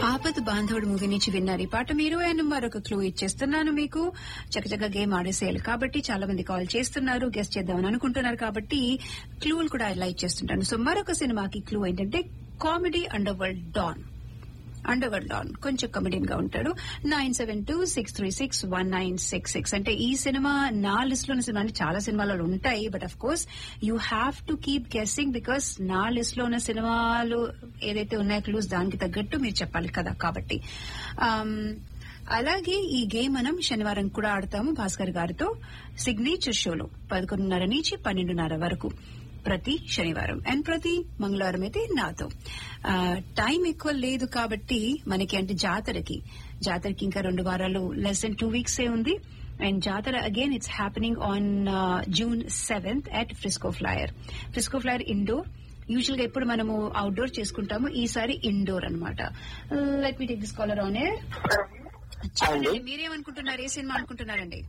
ఆపత్ బాంధవుడు మూవీ నుంచి విన్నారు ఈ పాట మీరు అండ్ మరొక క్లూ ఇచ్చేస్తున్నాను మీకు చక్కచక్క గేమ్ ఆడేసేయాలి కాబట్టి చాలా మంది కాల్ చేస్తున్నారు గెస్ట్ చేద్దామని అనుకుంటున్నారు కాబట్టి క్లూలు కూడా ఇలా ఇచ్చేస్తుంటాను సో మరొక సినిమాకి క్లూ ఏంటంటే comedy underworld don underworld don కొంచెం కమెడియన్ గా ఉంటాడు nine seven two six three six one nine six six అంటే ఈ సినిమా నా లిస్ట్ లోని సినిమా అంటే చాలా సినిమాలు ఉంటాయి but of course you have to keep guessing because నా లిస్ట్ లో ఉన్న సినిమాలు ఏదైతే ఉన్నాయో క్లూస్ దానికి తగ్గట్టు మీరు చెప్పాలి కదా కాబట్టి Um, అలాగే ఈ గేమ్ మనం శనివారం కూడా ఆడతాము భాస్కర్ గారితో సిగ్నేచర్ షోలో పదకొండున్నర నుంచి పన్నెండున్నర వరకు ప్రతి శనివారం అండ్ ప్రతి మంగళవారం అయితే నాతో ఆ, టైం ఎక్కువ లేదు కాబట్టి మనకి అంటే జాతరకి జాతరకి ఇంకా రెండు వారాలు లెస్ దెన్ టూ వీక్స్ ఏ ఉంది అండ్ జాతర again it's happening on June seventh at Frisco Flyer Frisco Flyer indoor usual గా ఎప్పుడు మనము అవుట్డోర్ చేసుకుంటాము ఈసారి ఇండోర్ అనమాట let me take this caller on air చెప్పండి మీరేమనుకుంటున్నారు ఏ సినిమా అనుకుంటున్నారండి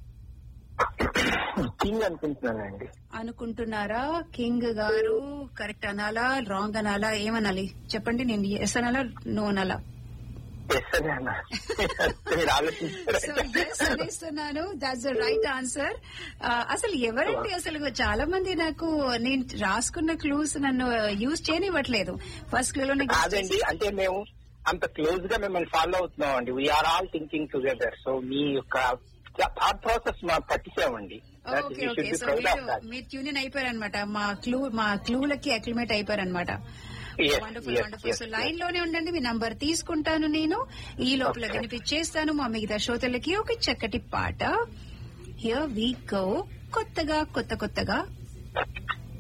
కింగ్ అనుకుంటున్నానండి అనుకుంటున్నారా కింగ్ గారు కరెక్ట్ అనాలా రాంగ్ అనాలా ఏమనాలి చెప్పండి నేను ఎస్ అనాలా నో అనాలా ఎస్ అని అన్నా మీరు సో ఆలోచించారు ఎస్ అనేస్తున్నాను దాట్స్ ద రైట్ ఆన్సర్ అసలు ఎవరండి అసలు చాలా మంది నాకు నేను రాసుకున్న క్లూస్ నన్ను యూజ్ చేయనివ్వట్లేదు ఫస్ట్ క్లూ లోనే guess కాదండి అంటే మేము అంత క్లోజ్ గా మిమ్మల్ని ఫాలో అవుతున్నాం అండి we're all thinking together so మీ యొక్క థాట్ ప్రాసెస్ మాకు పట్టించామండి ఓకే ఓకే సో మీరు మీరు ట్యూన్ అయిపోయారు అనమాట మా క్లూ మా క్లూలకి అక్లిమేట్ అయిపోయారు అనమాట వండర్ఫుల్ వండర్ఫుల్ సో లైన్ లోనే ఉండండి మీ నంబర్ తీసుకుంటాను నేను ఈ లోపల Okay. వినిపించేస్తాను మా మిగతా శ్రోతలకి ఒక చక్కటి పాట హియర్ వి గో కొత్తగా కొత్త కొత్తగా